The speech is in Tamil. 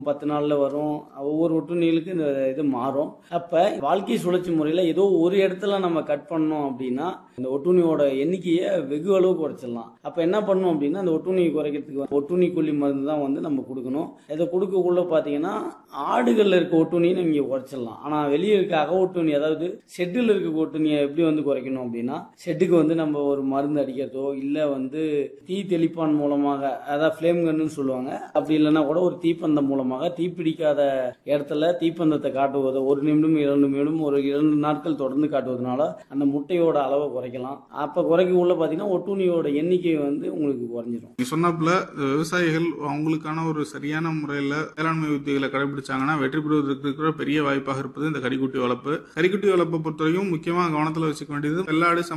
பத்து நாள்ல வரும் ஒவ்வொரு ஒட்டுண்ணிகளுக்கு இந்த இது மாறும் அப்ப வாழ்க்கை சுழற்சி முறையில ஏதோ ஒரு இடத்துல நம்ம கட் பண்ணோம் அப்படின்னா இந்த ஒட்டுண்ணியோட எண்ணிக்கையை வெகு அளவு குறைச்சிடலாம் அப்ப என்ன பண்ணணும் அப்படின்னா அந்த ஒட்டுண்ணியை குறைக்கிறதுக்கு ஒட்டுண்ணி கொல்லி மருந்து தான் வந்து நம்ம கொடுக்கணும் இதை கொடுக்கக்குள்ள பாத்தீங்கன்னா ஆடுகள்ல இருக்க ஒட்டுண்ணியை நீங்க குறைச்சிடலாம் ஆனா வெளியே இருக்க அக ஒட்டுண்ணி அதாவது ஷெட்டில் இருக்க ஒட்டுண்ணியை எப்படி வந்து குறைக்கணும் அப்படின்னா ஷெட்டுக்கு வந்து நம்ம ஒரு மருந்து அடிக்கிறதோ இல்ல வந்து தீ தெளிப்பான் மூலமாக அதாவது ஃப்ளேம் கன்னு சொல்லுவாங்க அப்படி இல்லைன்னா கூட ஒரு தீப்பந்தம் மூலமாக தீப்பிடிக்காத இடத்துல தீப்பந்தத்தை காட்டுவது ஒரு நிமிடம் இரண்டு நிமிடம் ஒரு இரண்டு நாட்கள் தொடர்ந்து காட்டுவதனால அந்த முட்டையோட அளவை குறைக்கலாம் அப்ப குறைக்க உள்ள பாத்தீங்கன்னா ஒட்டுண்ணியோட எண்ணிக்கை வந்து உங்களுக்கு குறைஞ்சிரும் நீங்க சொன்னாப்புல விவசாயிகள் அவங்களுக்கான ஒரு சரியான முறையில வேளாண்மை உத்திகளை கடைபிடிச்சாங்கன்னா வெற்றி பெறுவதற்கு இருக்கிற பெரிய வாய்ப்பாக இருப்பது இந்த கறிக்குட்டி வளர்ப்பு கறிக்குட்டி வளர்ப்பை பொறுத்தவரைக்கும் முக்கியமா கவனத்துல வச்சுக்க வேண்டியது வெள்ளாடு